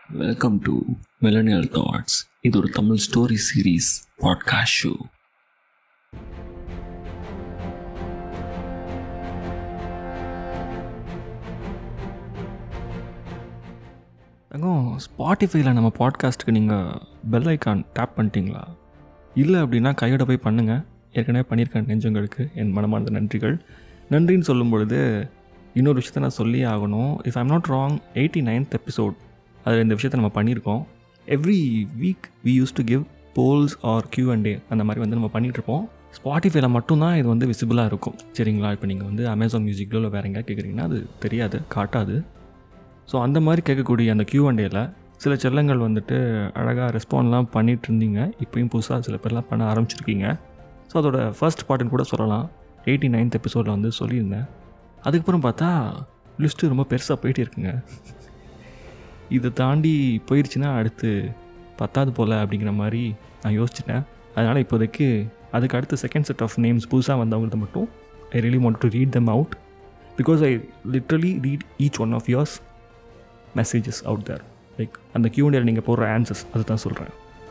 Welcome to millennial thoughts இது ஒரு Tamil story series podcast show தங்கம் ஸ்பாட்டிஃபைல நம்ம பாட்காஸ்ட்டுக்கு நீங்கள் பெல் ஐக்கான் டேப் பண்ணிட்டீங்களா இல்லை அப்படின்னா கையோட போய் பண்ணுங்கள் ஏற்கனவே பண்ணியிருக்கேன் நெஞ்சங்களுக்கு என் மனமார்ந்த நன்றிகள் நன்றின்னு சொல்லும் பொழுது இன்னொரு விஷயத்த நான் சொல்லியே ஆகணும் if I'm not wrong eighty ninth episode அதில் இந்த விஷயத்தை நம்ம பண்ணியிருக்கோம் every week we use to give polls or Q and A அந்த மாதிரி வந்து நம்ம பண்ணிகிட்ருப்போம் ஸ்பாட்டிஃபைல மட்டும்தான் இது வந்து விசிபிளாக இருக்கும் சரிங்களா இப்போ நீங்கள் வந்து அமேசான் மியூசிக்கில் இல்லை வேறு எங்கேயா கேட்குறீங்கன்னா அது தெரியாது காட்டாது ஸோ அந்த மாதிரி கேட்கக்கூடிய அந்த கியூ அண்ட் டேல சில செல்லங்கள் வந்துட்டு அழகாக ரெஸ்பாண்ட்லாம் பண்ணிட்டு இருந்தீங்க இப்போயும் புதுசாக சில பேர்லாம் பண்ண ஆரம்பிச்சிருக்கீங்க ஸோ அதோட ஃபர்ஸ்ட் பார்ட்டுன்னு கூட சொல்லலாம் எயிட்டி நைன்த் எபிசோடில் வந்து சொல்லியிருந்தேன் அதுக்கப்புறம் பார்த்தா லிஸ்ட்டு ரொம்ப பெருசாக போயிட்டே இருக்குங்க இதை தாண்டி போயிடுச்சுன்னா அடுத்து பத்தாது போல் அப்படிங்கிற மாதிரி நான் யோசிச்சிட்டேன் அதனால் இப்போதைக்கு அதுக்கு அடுத்து செகண்ட் செட் ஆஃப் நேம்ஸ் புதுசாக வந்தவங்கள்ட்ட மட்டும் I really want to read them out because I literally read each one of yours messages out there like அந்த கியூண்டியில் நீங்கள் போடுற ஆன்சர்ஸ் அதுதான் சொல்கிறேன்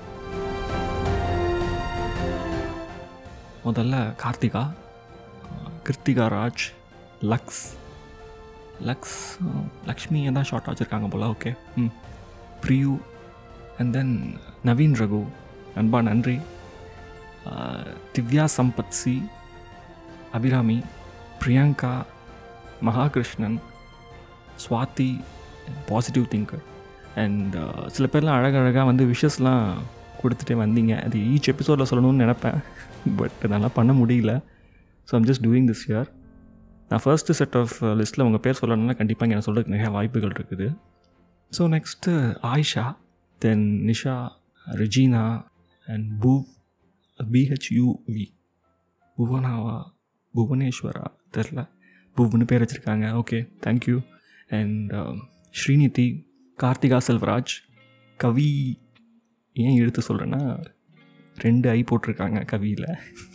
முதல்ல கார்த்திகா கிருத்திகா ராஜ் லக்ஸ் லக்ஸ் லக்ஷ்மியை தான் ஷார்ட் வச்சுருக்காங்க போல் ஓகே ம் பிரியூ அண்ட் தென் நவீன் ரகு அன்பா நன்றி Divya Sampath C Abirami Priyanka Mahakrishnan Swathi positive thinker and சில பேர்லாம் அழகழகாக வந்து விஷஸ்லாம் கொடுத்துட்டே வந்தீங்க அது ஈச் எபிசோடில் சொல்லணும்னு நினப்பேன் பட் நல்லா பண்ண முடியல so I'm just doing this year நான் ஃபர்ஸ்ட்டு செட் ஆஃப் லிஸ்ட்டில் உங்கள் பேர் சொல்லணும்னா கண்டிப்பாக இங்கே நான் சொல்கிறதுக்கு நிறையா வாய்ப்புகள் இருக்குது so next Ayisha then Nisha Rijina and பூ பிஹெச்யூவி புவனாவா புவனேஸ்வரா தெரில புவனு பேர் வச்சுருக்காங்க okay thank you and Srinidhi Karthika Selvaraj Kavi ஏன் எடுத்து சொல்கிறேன்னா ரெண்டு ஐ போட்டிருக்காங்க கவியில்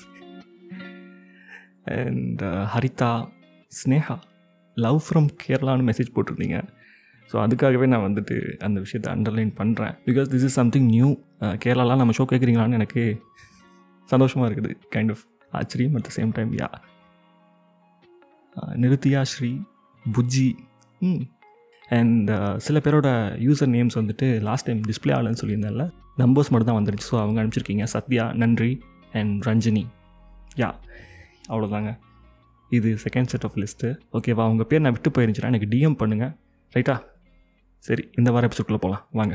and Haritha Sneha love from கேரளான்னு மெசேஜ் போட்டிருந்தீங்க ஸோ அதுக்காகவே நான் வந்துட்டு அந்த விஷயத்தை அண்டர்லைன் பண்ணுறேன் because this is something new கேரளாலாம் நம்ம ஷோ கேட்குறீங்களான்னு எனக்கு சந்தோஷமாக இருக்குது கைண்ட் ஆஃப் ஆச்சரியம் அட் த சேம் டைம் யா நிருத்தியா ஸ்ரீ புஜ்ஜி ம் அண்ட் சில பேரோட யூசர் நேம்ஸ் வந்துட்டு லாஸ்ட் டைம் டிஸ்பிளே ஆகலன்னு சொல்லியிருந்தால நம்பர்ஸ் மட்டும் தான் வந்துருச்சு ஸோ அவங்க அனுப்பிச்சிருக்கீங்க சத்யா நன்றி அண்ட் ரஞ்சினி யா அவ்வளோதாங்க இது செகண்ட் செட் ஆஃப் லிஸ்ட்டு ஓகேவா உங்கள் பேர் நான் விட்டு போயிருந்துச்சுன்னா எனக்கு டிஎம் பண்ணுங்கள் ரைட்டா சரி இந்த வார எபிசோட்குள்ளே போகலாம் வாங்க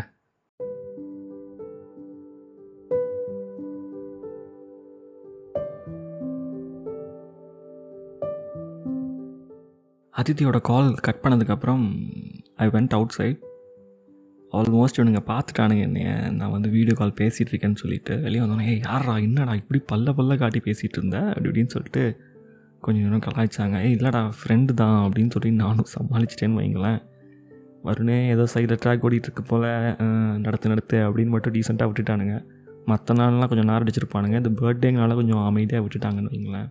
அதித்தியோட கால் கட் பண்ணதுக்கப்புறம் I went outside almost இவனுங்க பார்த்துட்டானுங்க என்னைய நான் வந்து வீடியோ கால் பேசிகிட்டு இருக்கேன்னு சொல்லிட்டு வெளியே வந்தோன்னே ஏய் யாரா என்னடா இப்படி பல்ல பல்ல காட்டி பேசிகிட்டு இருந்தேன் அப்படி இப்படின்னு சொல்லிட்டு கொஞ்சம் நேரம் கலாய்ச்சாங்க ஏய் இல்லைடா ஃப்ரெண்டு தான் அப்படின்னு சொல்லி நானும் சமாளிச்சிட்டேன்னு வைங்களேன் வருணே ஏதோ சைடில் ட்ராக் ஓடிட்டுருக்கு போல் நடத்து நடத்து அப்படின்னு மட்டும் டீசெண்டாக விட்டுட்டானுங்க மற்ற நாள்லாம் கொஞ்சம் நார் அடிச்சிருப்பானுங்க இந்த பர்த்டேங்கனால கொஞ்சம் அமைதியாக விட்டுட்டாங்கன்னு வைங்களேன்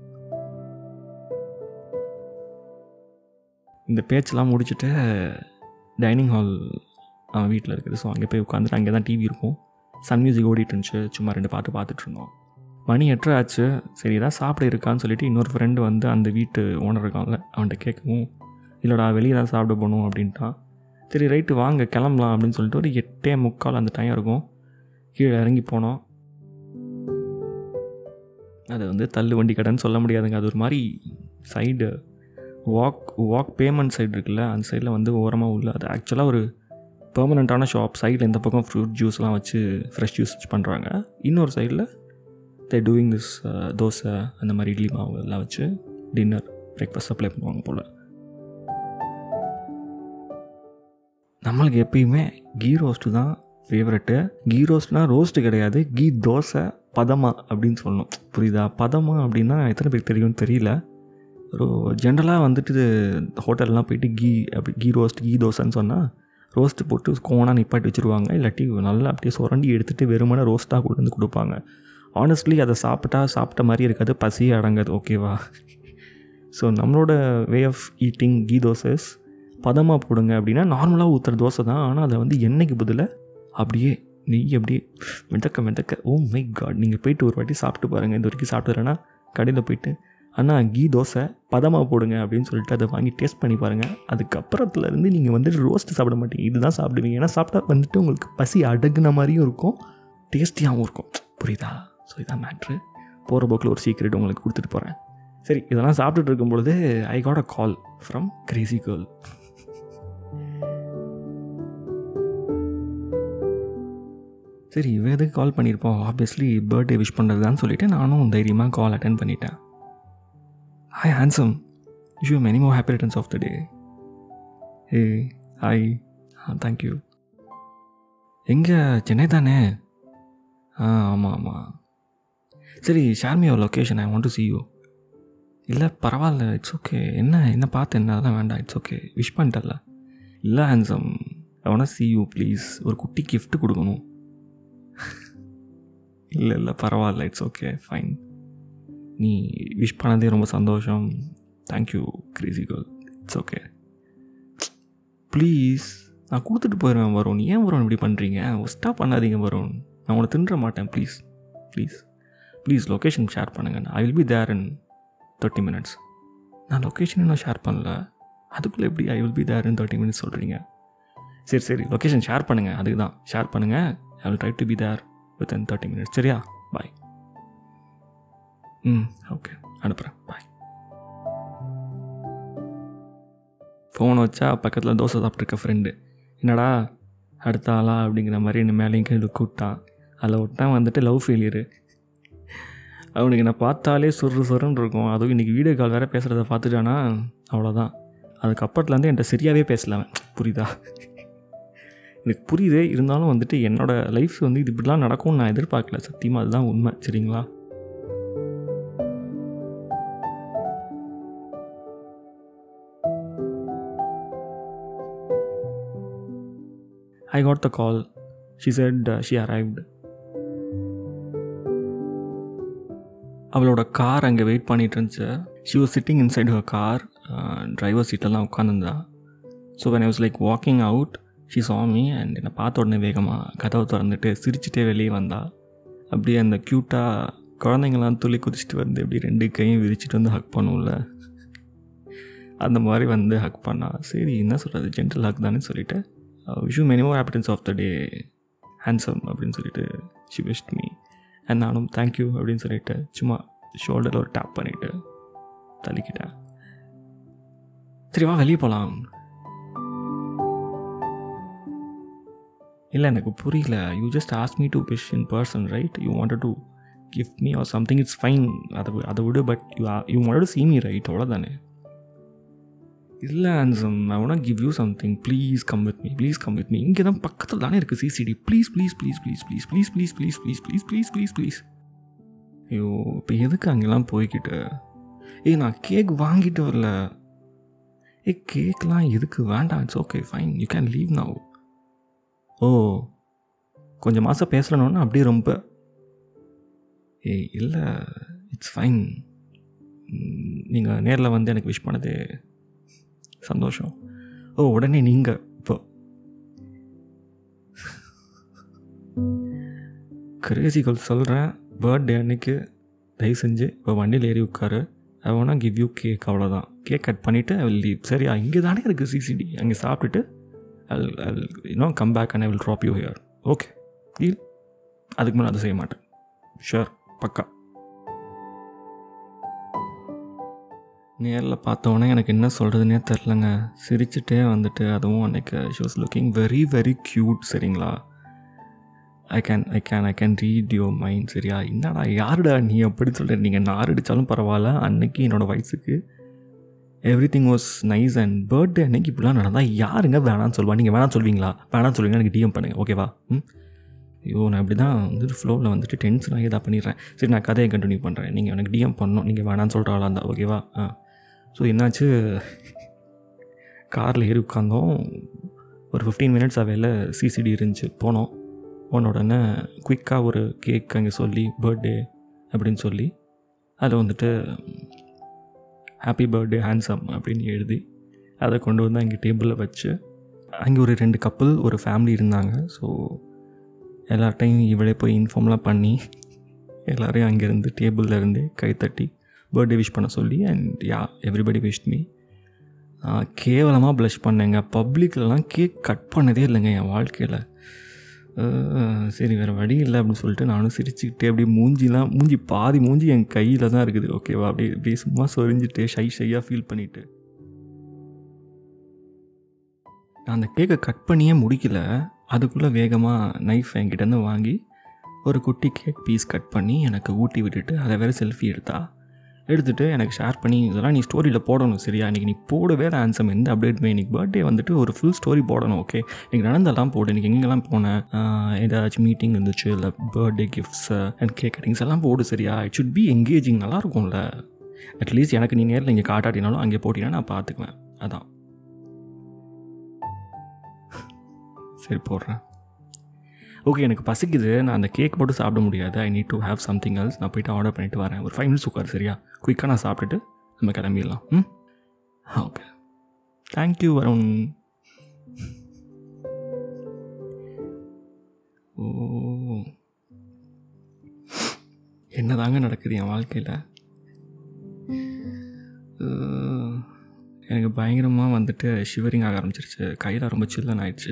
இந்த பேச்செல்லாம் முடிச்சுட்டு டைனிங் ஹால் அவன் வீட்டில் இருக்குது ஸோ அங்கே போய் உட்காந்துட்டு அங்கே தான் டிவி இருக்கும் சன் மியூசிக் ஓடிட்டு இருந்துச்சு சும்மா ரெண்டு பாட்டு பார்த்துட்டு இருந்தோம் மணி எட்டரை ஆச்சு சரி ஏதாவது சாப்பிட இருக்கான்னு சொல்லிட்டு இன்னொரு ஃப்ரெண்டு வந்து அந்த வீட்டு ஓனர் இருக்கான்ல அவன்கிட்ட கேட்கவும் இல்லைடா வெளியே தான் சாப்பிட போகணும் அப்படின்ட்டான் சரி ரைட்டு வாங்க கிளம்பலாம் அப்படின்னு சொல்லிட்டு ஒரு எட்டே முக்கால் அந்த டைம் இருக்கும் கீழே இறங்கி போனோம் அது வந்து தள்ளு வண்டி கடைன்னு சொல்ல முடியாதுங்க அது ஒரு மாதிரி side walk walk payment side இருக்குல்ல அந்த சைடில் வந்து ஓரமாக உள்ள அது ஆக்சுவலாக ஒரு பெர்மனண்ட்டான ஷாப் சைடில் இந்த பக்கம் ஃப்ரூட் ஜூஸ்லாம் வச்சு ஃப்ரெஷ் ஜூஸ் வச்சு பண்ணுறாங்க இன்னொரு சைடில் தே டூயிங் திஸ் தோசை அந்த மாதிரி இட்லி மாவு எல்லாம் வச்சு டின்னர் பிரேக்ஃபாஸ்ட் சப்ளை பண்ணுவாங்க போல் நம்மளுக்கு எப்பயுமே கீ ரோஸ்ட்டு தான் ஃபேவரெட்டு கீ ரோஸ்ட்னால் ரோஸ்ட்டு கிடையாது கீ தோசை பதமா அப்படின்னு சொல்லணும் புரியுதா பதமா அப்படின்னா எத்தனை பேருக்கு தெரியும்னு தெரியல ஒரு ஜென்ரலாக வந்துட்டு இது ஹோட்டல்லாம் போயிட்டு கீ அப்படி கீ ரோஸ்ட் கீ தோசைன்னு சொன்னால் ரோஸ்ட்டு போட்டு கோனாக நிப்பாட்டி வச்சுருவாங்க இல்லாட்டி நல்லா அப்படியே சுரண்டி எடுத்துகிட்டு வெறுமனே ரோஸ்ட்டாக கொண்டு வந்து கொடுப்பாங்க ஆனஸ்ட்லி அதை சாப்பிட்டா சாப்பிட்ட மாதிரி இருக்காது பசியே அடங்காது ஓகேவா ஸோ நம்மளோட way of eating ghee dosas பதமாக போடுங்க அப்படின்னா நார்மலாக ஊற்றுற தோசை தான் ஆனால் அதை வந்து எண்ணெய்க்கு பதிலாக அப்படியே நெய் அப்படியே மெதக்க மெதக்க ஓ மை காட் நீங்கள் போயிட்டு ஒரு வாட்டி சாப்பிட்டு பாருங்கள் இந்த வரைக்கும் சாப்பிட்டுறேன்னா கடையில் போயிட்டு அண்ணா கீ தோசை பதமாக போடுங்க அப்படின்னு சொல்லிட்டு அதை வாங்கி டேஸ்ட் பண்ணி பாருங்கள் அதுக்கப்புறத்துலேருந்து நீங்கள் வந்துட்டு ரோஸ்ட் சாப்பிட மாட்டீங்க இதுதான் சாப்பிடுவீங்க ஏன்னா சாப்பிட்டா வந்துட்டு உங்களுக்கு பசி அடங்குன மாதிரியும் இருக்கும் டேஸ்டியாகவும் இருக்கும் புரியுதா ஸோ இதான் மேட்ரு போகிற போக்கில் ஒரு சீக்ரெட் உங்களுக்கு கொடுத்துட்டு போகிறேன் சரி இதெல்லாம் சாப்பிட்டுட்டு இருக்கும் பொழுது I got a call from crazy girl சரி இவ எதுக்கு கால் பண்ணியிருப்போம் ஆப்வியஸ்லி பர்த்டே விஷ் பண்ணுறது தான் சொல்லிவிட்டு நானும் தைரியமாக கால் அட்டன் பண்ணிட்டேன் hi handsome you many more happy returns of the day ஏ ஹாய் ஆ தேங்க்யூ எங்கே சென்னை தானே ஆ ஆமாம் ஆமாம் சரி share me your location I want to see you இல்லை பரவாயில்ல இட்ஸ் ஓகே என்ன என்ன பார்த்து என்ன அதெல்லாம் வேண்டாம் இட்ஸ் ஓகே விஷ் பண்ணிட்டல இல்லை handsome I want see you please ஒரு குட்டி gift கொடுக்கணும் இல்லை இல்லை பரவாயில்ல இட்ஸ் ஓகே ஃபைன் நீ விஷ் பண்ணதே ரொம்ப சந்தோஷம் thank you crazy girl it's okay please நான் கொடுத்துட்டு போயிடுவேன் வரும் ஏன் வரும் இப்படி பண்ணுறீங்க ஒஸ்ட்டாக பண்ணாதீங்க வரும் நான் உன்னை தின்ற மாட்டேன் please please please location share பண்ணுங்கள் I will be there in thirty minutes நான் லொக்கேஷன் இன்னும் ஷேர் பண்ணல அதுக்குள்ளே எப்படி I will be there in thirty minutes சொல்கிறீங்க சரி சரி லொக்கேஷன் ஷேர் பண்ணுங்கள் அதுக்கு தான் ஷேர் பண்ணுங்கள் I will try to be there within thirty minutes சரியா பாய் ம் ஓகே அனுப்புகிறேன் பாய் ஃபோனை வச்சா பக்கத்தில் தோசை சாப்பிட்ருக்க ஃப்ரெண்டு என்னடா அடுத்த ஆளா அப்படிங்கிற மாதிரி என்ன மேலேயும் கீழே கூப்பிட்டான் அதில் ஒருத்தன் வந்துட்டு லவ் ஃபெயிலியரு அவனுக்கு என்னை பார்த்தாலே சொரு சொருன்னு இருக்கும் அதுவும் இன்றைக்கி வீடியோ கால் வேறு பேசுகிறத பார்த்துட்டானா அவ்வளோதான் அதுக்கப்புறத்துலேருந்து என்கிட்ட சரியாகவே பேசல அவன் புரியுதா எனக்கு புரியுது இருந்தாலும் வந்துட்டு என்னோடய லைஃப் வந்து இது இப்படிலாம் நடக்கும்னு நான் எதிர்பார்க்கல சத்தியமாக அதுதான் உண்மை சரிங்களா I got the call. She said uh, she arrived. அவளோட கார் அங்கே வெயிட் பண்ணிட்டு இருந்துச்சு she was sitting inside her car driver சீட்டெல்லாம் உட்காந்துருந்தா so when I was like walking out she சாமி அண்ட் என்னை பார்த்த உடனே வேகமாக கதவை திறந்துட்டு சிரிச்சிட்டே வெளியே வந்தா அப்படியே அந்த க்யூட்டாக குழந்தைங்களாம் துள்ளி குதிச்சுட்டு வந்து இப்படி ரெண்டு கையும் விரிச்சிட்டு வந்து ஹக் பண்ணும்ல அந்த மாதிரி வந்து ஹக் பண்ணா சரி என்ன சொல்கிறது ஜென்டல் ஹக் தானே சொல்லிட்டு wish many more happy returns of the day handsome அப்படின்னு சொல்லிட்டு ஷி விஷ் மீ அண்ட் நானும் தேங்க்யூ அப்படின்னு சொல்லிட்டு சும்மா ஷோல்டரில் ஒரு டேப் பண்ணிவிட்டு தள்ளிக்கிட்டேன் சரி வா வெளியே போகலாம் இல்லை எனக்கு புரியல you just ask me to wish in person right you wanted to gift me or something it's fine அதை வி- அதை விடு but you you wanted to see me right அவ்வளோதானே இல்லை handsome I won't give you something please come with me please come with me இங்கே தான் பக்கத்தில் தானே இருக்குது CCD please please please please please please please please please please please please please ஐயோ இப்போ எதுக்கு அங்கெல்லாம் போய்கிட்டு ஏய் நான் கேக் வாங்கிட்டு வரல ஏ கேக்லாம் எதுக்கு வேண்டாம் it's okay fine you can leave now ஓ கொஞ்சம் மாதம் பேசலன்னு அப்படியே ரொம்ப ஏய் இல்லை இட்ஸ் ஃபைன் நீங்கள் நேரில் வந்து எனக்கு விஷ் பண்ணது சந்தோஷம் ஓ உடனே நீங்கள் இப்போ கிரேசிகள் சொல்கிறேன் பர்த்டே அன்னைக்கு தயவு செஞ்சு இப்போ வண்டியில் ஏறி உட்காரு ஐ வேணா கிவ் யூ கேக் அவ்வளோதான் கேக் கட் பண்ணிவிட்டு ஐ வில் லீவ் சரியா இங்கே தானே இருக்குது சிசிடி அங்கே சாப்பிட்டுட்டு ஐ இன்னும் come back and I will drop you here okay deal அதுக்கு மேலே அதை செய்ய மாட்டேன் ஷுர் பக்கா நேரில் பார்த்தோன்னே எனக்கு என்ன சொல்கிறதுனே தெரிலங்க சிரிச்சுட்டே வந்துட்டு அதுவும் அன்னைக்கு she was looking very very cute சரிங்களா I can I can I can read your mind சரியா என்னடா யாருடா நீ அப்படி சொல்கிற நீங்கள் நார் அடித்தாலும் பரவாயில்ல அன்னைக்கு என்னோடய வயசுக்கு everything was nice and birthday அன்னைக்கு இப்படிலாம் நடந்தால் யாருங்க வேணாம்னு சொல்லுவா நீங்கள் வேணாம்னு சொல்வீங்களா வேணாம்னு சொல்லுவீங்கன்னா எனக்கு டிஎம் பண்ணுங்கள் ஓகேவா ம் ஐயோ நான் இப்படி தான் வந்துட்டு ஃப்ளோவில் வந்துட்டு டென்ஷன் ஆகி இதாக பண்ணிடுறேன் சரி நான் கதையை கண்டினியூ பண்ணுறேன் நீங்கள் எனக்கு டிஎம் பண்ணணும் நீங்கள் வேணாம்னு சொல்கிற ஆளாக இருந்தால் ஓகேவா ஆ ஸோ என்னாச்சு காரில் ஏறி உட்காந்தோம் ஒரு ஃபிஃப்டீன் மினிட்ஸ் அவையில் சிசிடி இருந்துச்சு போனோம் போன உடனே குயிக்காக ஒரு கேக் அங்கே சொல்லி பர்த்டே அப்படின்னு சொல்லி அதில் வந்துட்டு ஹாப்பி பர்த்டே ஹேண்ட்ஸம் அப்படின்னு எழுதி அதை கொண்டு வந்து அங்கே டேபிளில் வச்சு அங்கே ஒரு ரெண்டு கப்பல் ஒரு ஃபேமிலி இருந்தாங்க ஸோ எல்லார்ட்டையும் இவளே போய் இன்ஃபார்ம்லாம் பண்ணி எல்லோரையும் அங்கேருந்து டேபிளில் இருந்து கைத்தட்டி பர்த்டே விஷ் பண்ண சொல்லி and ya everybody wish me கேவலமாக ப்ளஷ் பண்ணேங்க பப்ளிக்லலாம் கேக் கட் பண்ணதே இல்லைங்க என் வாழ்க்கையில் சரி வேறு வழி இல்லை அப்படின்னு சொல்லிட்டு நானும் சிரிச்சுக்கிட்டே அப்படியே மூஞ்சிலாம் மூஞ்சி பாதி மூஞ்சி என் கையில் தான் இருக்குது ஓகேவா அப்படியே அப்படியே சும்மா சொரிஞ்சிட்டு ஷை ஷையாக ஃபீல் பண்ணிவிட்டு நான் அந்த கேக்கை கட் பண்ணியே முடிக்கல அதுக்குள்ளே வேகமாக நைஃப் என்கிட்டேருந்து வாங்கி ஒரு குட்டி கேக் பீஸ் கட் பண்ணி எனக்கு ஊட்டி விட்டுட்டு அதை வேறு செல்ஃபி எடுத்தா எடுத்துகிட்டு எனக்கு ஷேர் பண்ணி இதெல்லாம் நீ ஸ்டோரியில் போடணும் சரியா இன்றைக்கி நீ போடவே ஆன்சம் எந்த அப்டேட்டுமே இன்றைக்கி பர்த்டே வந்துட்டு ஒரு ஃபுல் ஸ்டோரி போடணும் ஓகே இன்றைக்கி நடந்தெல்லாம் போடு இன்றைக்கி எங்கெங்கெல்லாம் போனேன் ஏதாச்சும் மீட்டிங் இருந்துச்சு இல்லை birthday gifts and cake cuttings எல்லாம் போடு சரியா இட் சுட் பி எங்கேஜிங் நல்லாயிருக்கும்ல அட்லீஸ்ட் எனக்கு நீ நேரில் இங்கே காட்டாட்டினாலும் அங்கே போட்டினா நான் பார்த்துக்குவேன் அதான் சரி போடுறேன் ஓகே எனக்கு பசிக்குது நான் அந்த கேக் மட்டும் சாப்பிட முடியாது I need to have something else நான் போயிட்டு ஆர்டர் பண்ணிட்டு வரேன் ஒரு ஃபைவ் மினிட்ஸ் உட்காரு சரியா குயிக்காக நான் சாப்பிட்டுட்டு நம்ம கிளம்பிடலாம் ம் ஓகே தேங்க்யூ வருண் ஓ என்னதாங்க நடக்குது என் வாழ்க்கையில் எனக்கு பயங்கரமாக வந்துட்டு ஷிவரிங் ஆக ஆரம்பிச்சிருச்சு கையில் ரொம்ப சில்லன் ஆயிடுச்சு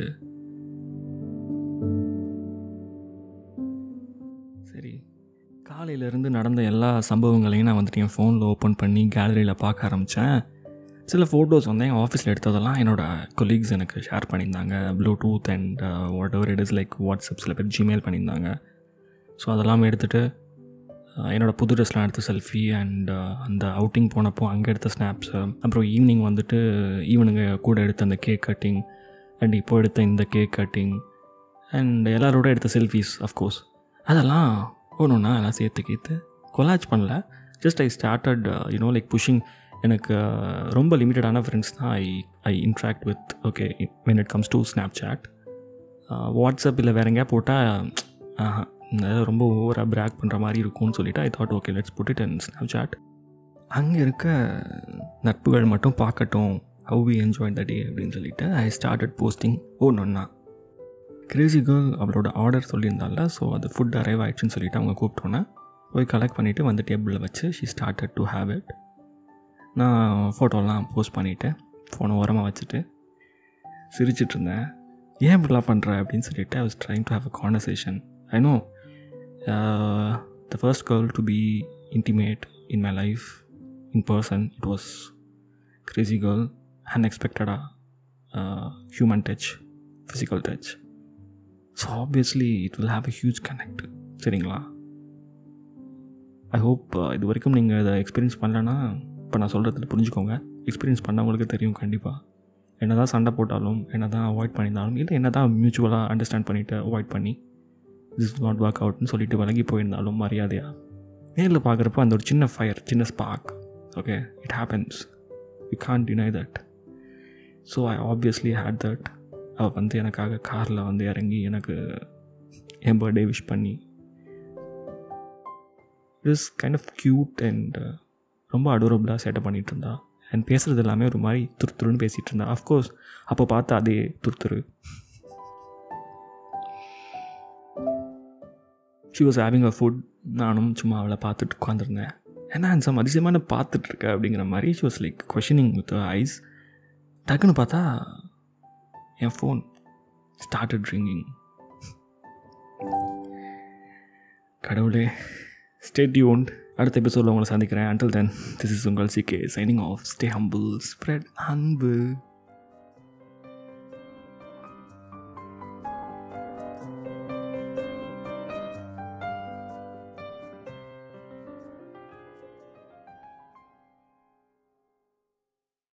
சரி காலையிலேருந்து நடந்த எல்லா சம்பவங்களையும் நான் வந்துட்டு என் ஃபோனில் ஓப்பன் பண்ணி கேலரியில் பார்க்க ஆரம்பித்தேன் சில ஃபோட்டோஸ் வந்து என் ஆஃபீஸில் எடுத்ததெல்லாம் என்னோடய கொலீக்ஸ் எனக்கு ஷேர் பண்ணியிருந்தாங்க Bluetooth and whatever it is like WhatsApp சில பேர் ஜிமெயில் பண்ணியிருந்தாங்க ஸோ அதெல்லாம் எடுத்துகிட்டு என்னோடய புது ட்ரெஸ்லாம் எடுத்த செல்ஃபி அண்ட் அந்த அவுட்டிங் போனப்போ அங்கே எடுத்த ஸ்னாப்ஸு அப்புறம் ஈவினிங் வந்துட்டு ஈவனுங்க கூட எடுத்த அந்த கேக் கட்டிங் அண்ட் இப்போ எடுத்த இந்த கேக் கட்டிங் அண்ட் எல்லாரோட எடுத்த செல்ஃபீஸ் அஃப்கோர்ஸ் அதெல்லாம் ஒன்றுன்னா எல்லாம் சேர்த்து கேத்து கொலாஜ் பண்ணல just I started you know like pushing எனக்கு ரொம்ப லிமிட்டடான ஃப்ரெண்ட்ஸ் தான் I I interact with okay when it comes to Snapchat WhatsApp இல்லை வேற எங்கேயா போட்டால் ரொம்ப ஓவராக பிராக் பண்ணுற மாதிரி இருக்கும்னு சொல்லிவிட்டு I thought okay let's put it and Snapchat அங்கே இருக்க நட்புகள் மட்டும் பார்க்கட்டும் how we enjoy the day அப்படின்னு சொல்லிட்டு ஐ ஸ்டார்டட் போஸ்டிங் ஓ நொன்னா கிரேசி கேர்ள் அவளோட ஆர்டர் சொல்லியிருந்தால ஸோ அது ஃபுட் அரைவ் ஆயிடுச்சுன்னு சொல்லிவிட்டு அவங்க கூப்பிட்டோன்னே போய் கலெக்ட் பண்ணிவிட்டு வந்து டேபிளில் வச்சு she started to have it நான் ஃபோட்டோலாம் போஸ்ட் பண்ணிவிட்டு ஃபோனை ஓரமாக வச்சுட்டு சிரிச்சிட்டு இருந்தேன் ஏன் இப்படிலாம் பண்ணுற அப்படின்னு சொல்லிட்டு I was trying to have a conversation I know the first girl to be intimate in my life in person it was crazy girl அன்எக்ஸ்பெக்டடாக human touch physical touch so obviously it will have a huge connect சரிங்களா I hope இது வரைக்கும் நீங்கள் இதை experience பண்ணலன்னா இப்போ நான் சொல்கிறது புரிஞ்சுக்கோங்க எக்ஸ்பீரியன்ஸ் பண்ணவங்களுக்கு தெரியும் கண்டிப்பாக என்ன தான் சண்டை போட்டாலும் என்ன தான் அவாய்ட் பண்ணியிருந்தாலும் இல்லை என்ன தான் மியூச்சுவலாக அண்டர்ஸ்டாண்ட் பண்ணிவிட்டு அவாய்ட் பண்ணி திஸ் நாட் ஒர்க் அவுட்னு சொல்லிட்டு விலகி போயிருந்தாலும் மரியாதையாக நேரில் பார்க்குறப்ப அந்த ஒரு சின்ன ஃபயர் சின்ன spark okay it happens you can't deny that so I obviously hate that அவள் வந்து எனக்காக காரில் வந்து இறங்கி எனக்கு என் பர்த்டே விஷ் பண்ணி it is kind of cute and ரொம்ப அடோரபுளாக சேட்டை பண்ணிகிட்டு இருந்தா அண்ட் பேசுகிறது எல்லாமே ஒரு மாதிரி துருத்துருன்னு பேசிகிட்டு இருந்தா அஃப்கோர்ஸ் அப்போ பார்த்து அதே துருத்துரு she was having a food நானும் சும்மா அவளை பார்த்துட்டு உட்காந்துருந்தேன் ஏன்னா சம் அதிசயமான பார்த்துட்ருக்க அப்படிங்கிற மாதிரி she was like questioning with eyes டக்குன்னு பார்த்தா என் ஃபோன் ஸ்டார்டட் ரிங்கிங் கடவுளே ஸ்டேட்யூன்ட் அடுத்த எபிசோடில் உங்களை சந்திக்கிறேன் அண்டில் தென் திஸ் இஸ் உங்கள் CK signing off stay humble spread அன்பு